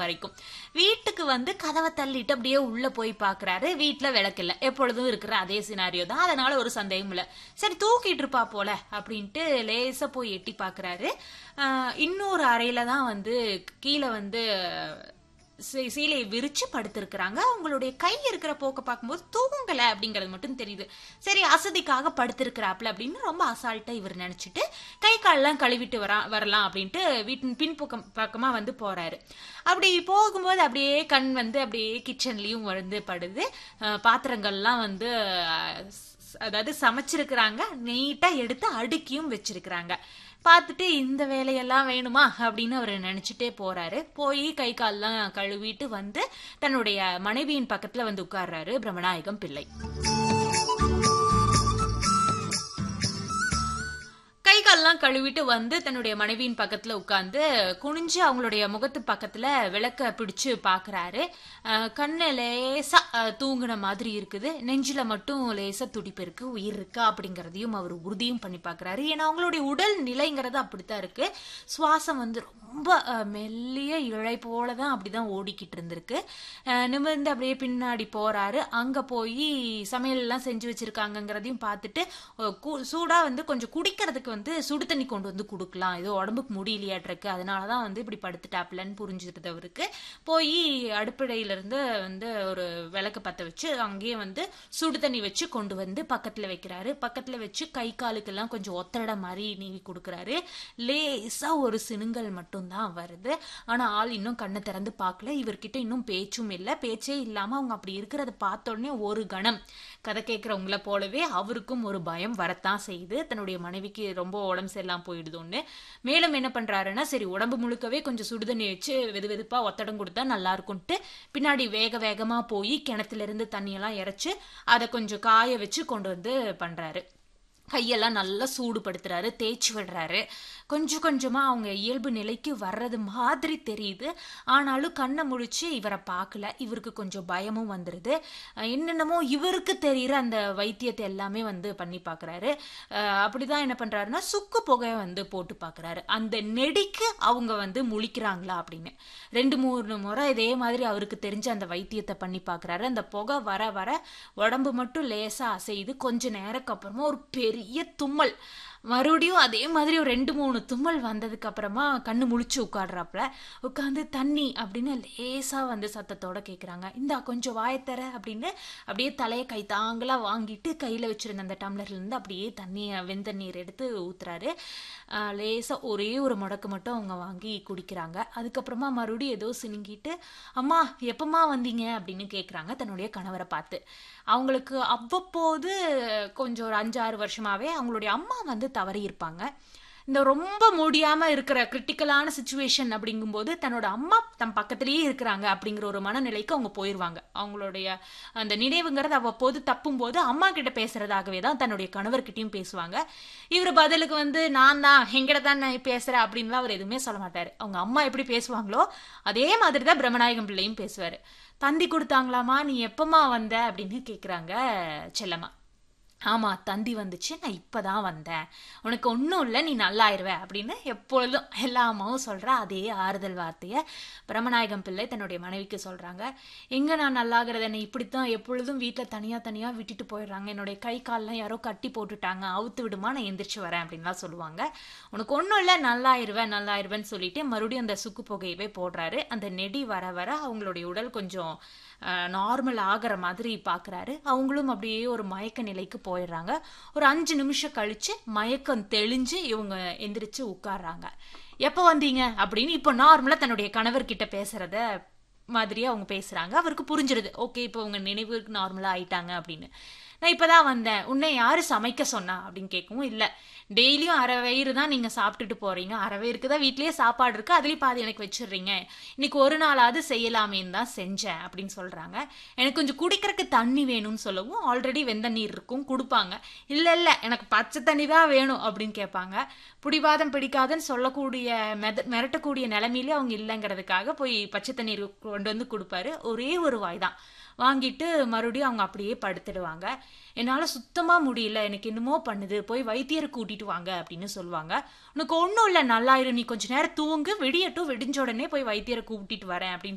வரைக்கும் வீட்டுக்கு வந்து கதவை தள்ளிட்டு அப்படியே உள்ள போய் பாக்குறாரு வீட்டுல விளக்கு இல்ல எப்பொழுதும் இருக்கிற அதே சினாரியோ தான் அதனால ஒரு சந்தேகம் இல்ல சரி தூக்கிட்டு இருப்பா போல அப்படின்ட்டு லேசா போய் எட்டி பாக்குறாரு ஆஹ் இன்னொரு அறையில தான் வந்து கீழே வந்து சீ- சீலையை விரிச்சு படுத்திருக்கிறாங்க அவங்களுடைய கை இருக்கிற போக்க பார்க்கும்போது தூங்கல அப்படிங்கறது மட்டும் தெரியுது சரி அசதிக்காக படுத்திருக்கிறாப்ல அப்படின்னு ரொம்ப அசால்ட்டா இவர் நினைச்சிட்டு கை காலெல்லாம் கழுவிட்டு வரா வரலாம் அப்படின்ட்டு வீட்டின் பின்பக்கம் பக்கமா வந்து போறாரு அப்படி போகும்போது அப்படியே கண் வந்து அப்படியே கிச்சன்லயும் வந்து படுது அஹ் பாத்திரங்கள்லாம் வந்து அஹ், ஸ்- அதாவது சமைச்சிருக்கிறாங்க நீட்டா எடுத்து அடுக்கியும் வச்சிருக்கிறாங்க பார்த்துட்டு இந்த வேலையெல்லாம் வேணுமா அப்படின்னு அவர் நினைச்சிட்டே போறாரு போய் கை கால்லாம் கழுவிட்டு வந்து தன்னுடைய மனைவியின் பக்கத்துல வந்து உட்கார்றாரு பிரம்மநாயகம் பிள்ளை கை கால்லாம் கழுவிட்டு வந்து தன்னுடைய மனைவியின் பக்கத்துல உட்கார்ந்து குனிஞ்சு அவங்களுடைய முகத்து பக்கத்துல விளக்க பிடிச்சு பாக்குறாரு அஹ் கண்ணு லேசா அஹ், தூங்குன மாதிரி இருக்குது நெஞ்சில மட்டும் லேசா துடிப்பு இருக்கு உயிர் இருக்கா அப்படிங்கறதையும் அவர் உறுதியும் பண்ணி பாக்குறாரு ஏன்னா அவங்களுடைய உடல் நிலைங்கிறது அப்படித்தான் இருக்கு சுவாசம் வந்து ரொம்ப அஹ், மெல்லிய இழை போல தான் அப்படிதான் ஓடிக்கிட்டு இருந்திருக்கு அஹ், நிமிர்ந்து அப்படியே பின்னாடி போறாரு அங்க போய் சமையல் எல்லாம் செஞ்சு வச்சிருக்காங்கங்கிறதையும் பார்த்துட்டு அஹ், கு- சூடா வந்து கொஞ்சம் குடிக்கிறதுக்கு வந்து சுடு தண்ணி கொண்டு வந்து கொடுக்கலாம் ஏதோ உடம்புக்கு முடியலையாட்டிருக்கு அதனாலதான் வந்து இப்படி படுத்துட்டாப்லன்னு புரிஞ்சுது அவருக்கு போய் அடுப்படையில இருந்து வந்து ஒரு விளக்கு பத்த வச்சு அங்கேயே வந்து சுடு தண்ணி வச்சு கொண்டு வந்து பக்கத்துல வைக்கிறாரு பக்கத்துல வச்சு கை காலுக்கெல்லாம் கொஞ்சம் ஒத்தட மாதிரி நீவி கொடுக்கறாரு லேசா ஒரு சினுங்கல் மட்டும்தான் வருது ஆனா ஆள் இன்னும் கண்ணை திறந்து பார்க்கல இவர்கிட்ட இன்னும் பேச்சும் இல்லை பேச்சே இல்லாம அவங்க அப்படி இருக்கிறத பார்த்த உடனே ஒரு கணம் கதை கேட்கறவங்கள போலவே அவருக்கும் ஒரு பயம் வரத்தான் செய்யுது தன்னுடைய மனைவிக்கு ரொம்ப உடம்பு சரியில்லாம போயிடுதோன்னு மேலும் என்ன பண்றாருன்னா சரி உடம்பு முழுக்கவே கொஞ்சம் சுடுதண்ணி வச்சு வெது வெதுப்பா ஒத்தடம் கொடுத்தா நல்லா இருக்கும்ட்டு பின்னாடி வேக வேகமா போய் கிணத்துல இருந்து தண்ணியெல்லாம் இறைச்சு அதை கொஞ்சம் காய வச்சு கொண்டு வந்து பண்றாரு கையெல்லாம் நல்லா சூடுபடுத்துறாரு தேய்ச்சி விடுறாரு கொஞ்சம் கொஞ்சமா அவங்க இயல்பு நிலைக்கு வர்றது மாதிரி தெரியுது ஆனாலும் கண்ணை முழிச்சு இவரை பார்க்கல இவருக்கு கொஞ்சம் பயமும் வந்துருது அஹ் என்னென்னமோ இவருக்கு தெரியுற அந்த வைத்தியத்தை எல்லாமே வந்து பண்ணி பார்க்கறாரு அஹ் அப்படிதான் என்ன பண்றாருன்னா சுக்கு புகையை வந்து போட்டு பார்க்கறாரு அந்த நெடிக்கு அவங்க வந்து முழிக்கிறாங்களா அப்படின்னு ரெண்டு மூணு முறை இதே மாதிரி அவருக்கு தெரிஞ்ச அந்த வைத்தியத்தை பண்ணி பார்க்கறாரு அந்த புகை வர வர உடம்பு மட்டும் லேசா அசையுது கொஞ்ச நேரக்கு அப்புறமா ஒரு பெரிய தும்மல் மறுபடியும் அதே மாதிரி ஒரு ரெண்டு மூணு தும்மல் வந்ததுக்கு அப்புறமா கண்ணு முழிச்சு உட்காடுறாப்புல உட்காந்து தண்ணி அப்படின்னு லேசா வந்து சத்தத்தோட கேக்குறாங்க இந்தா கொஞ்சம் வாயத்தர அப்படின்னு அப்படியே தலையை கை தாங்கலா வாங்கிட்டு கையில வச்சிருந்த அந்த டம்ளர்ல இருந்து அப்படியே தண்ணிய வெந்தண்ணீர் எடுத்து ஊத்துறாரு ஆஹ் லேசா ஒரே ஒரு முடக்கு மட்டும் அவங்க வாங்கி குடிக்கிறாங்க அதுக்கப்புறமா மறுபடியும் ஏதோ சினுங்கிட்டு அம்மா எப்பமா வந்தீங்க அப்படின்னு கேக்குறாங்க தன்னுடைய கணவரை பார்த்து அவங்களுக்கு அவ்வப்போது கொஞ்சம் ஒரு அஞ்சாறு வருஷமாவே அவங்களுடைய அம்மா வந்து தவறி இருப்பாங்க இந்த ரொம்ப முடியாம இருக்கிற கிரிட்டிக்கலான சுச்சுவேஷன் அப்படிங்கும்போது தன்னோட அம்மா தம் பக்கத்திலேயே இருக்கிறாங்க அப்படிங்கிற ஒரு மனநிலைக்கு அவங்க போயிருவாங்க அவங்களுடைய அந்த நினைவுங்கிறது அவ்வப்போது தப்பும் போது அம்மா கிட்ட பேசுறதாகவே தான் தன்னுடைய கணவர்கிட்டயும் பேசுவாங்க இவர் பதிலுக்கு வந்து நான் தான் எங்கிட்ட தான் நான் பேசுறேன் அப்படின்லாம் அவர் எதுவுமே சொல்ல மாட்டாரு அவங்க அம்மா எப்படி பேசுவாங்களோ அதே மாதிரி தான் பிரம்மநாயகம் பிள்ளையும் பேசுவாரு தந்தி கொடுத்தாங்களாமா நீ எப்பமா வந்த அப்படின்னு கேக்குறாங்க செல்லம்மா ஆமா தந்தி வந்துச்சு நான் இப்பதான் வந்தேன் உனக்கு ஒன்றும் இல்லை நீ நல்லாயிருவ அப்படின்னு எப்பொழுதும் எல்லா அம்மாவும் சொல்ற அதே ஆறுதல் வார்த்தையை பிரம்மநாயகம் பிள்ளை தன்னுடைய மனைவிக்கு சொல்றாங்க எங்க நான் நல்லாகிறது என்னை இப்படித்தான் எப்பொழுதும் வீட்டில் தனியா தனியா விட்டுட்டு போயிடுறாங்க என்னுடைய கை கால்லாம் யாரோ கட்டி போட்டுட்டாங்க அவுத்து விடுமா நான் எந்திரிச்சு வரேன் அப்படின்லாம் சொல்லுவாங்க உனக்கு ஒன்றும் இல்லை நல்லாயிருவேன் நல்லாயிருவேன்னு சொல்லிட்டு மறுபடியும் அந்த சுக்கு புகையவே போடுறாரு அந்த நெடி வர வர அவங்களுடைய உடல் கொஞ்சம் நார்மல் ஆகிற மாதிரி பார்க்குறாரு அவங்களும் அப்படியே ஒரு மயக்க நிலைக்கு போயிடுறாங்க ஒரு அஞ்சு நிமிஷம் கழிச்சு மயக்கம் தெளிஞ்சு இவங்க எந்திரிச்சு உட்கார்றாங்க எப்போ வந்தீங்க அப்படின்னு இப்போ நார்மலாக தன்னுடைய கணவர்கிட்ட பேசுறத மாதிரியே அவங்க பேசுறாங்க அவருக்கு புரிஞ்சிருது ஓகே இப்போ உங்க நினைவு நார்மலா ஆயிட்டாங்க அப்படின்னு நான் இப்பதான் வந்தேன் உன்னை யாரு சமைக்க சொன்னா அப்படின்னு கேட்கவும் இல்ல டெய்லியும் அரை வயிறு தான் நீங்க சாப்பிட்டுட்டு போறீங்க அரை வயிறுக்கு தான் வீட்லயே சாப்பாடு இருக்கு அதுலயும் பாதி எனக்கு வச்சிடுறீங்க இன்னைக்கு ஒரு நாளாவது செய்யலாமேன்னு தான் செஞ்சேன் அப்படின்னு சொல்றாங்க எனக்கு கொஞ்சம் குடிக்கிறதுக்கு தண்ணி வேணும்னு சொல்லவும் ஆல்ரெடி வெந்த நீர் இருக்கும் கொடுப்பாங்க இல்ல இல்ல எனக்கு பச்சை தண்ணி தான் வேணும் அப்படின்னு கேட்பாங்க பிடிவாதம் பிடிக்காதுன்னு சொல்லக்கூடிய மெத மிரட்டக்கூடிய நிலைமையிலே அவங்க இல்லைங்கிறதுக்காக போய் பச்சை தண்ணீர் கொண்டு வந்து கொடுப்பாரு ஒரே ஒரு வாய் தான் வாங்கிட்டு மறுபடியும் அவங்க அப்படியே படுத்துடுவாங்க என்னால் சுத்தமாக முடியல எனக்கு என்னமோ பண்ணுது போய் வைத்தியரை கூட்டிட்டு வாங்க அப்படின்னு சொல்லுவாங்க உனக்கு ஒன்றும் இல்லை நல்லாயிரும் நீ கொஞ்ச நேரம் தூங்கு விடியட்டும் விடிஞ்ச உடனே போய் வைத்தியரை கூட்டிட்டு வரேன் அப்படின்னு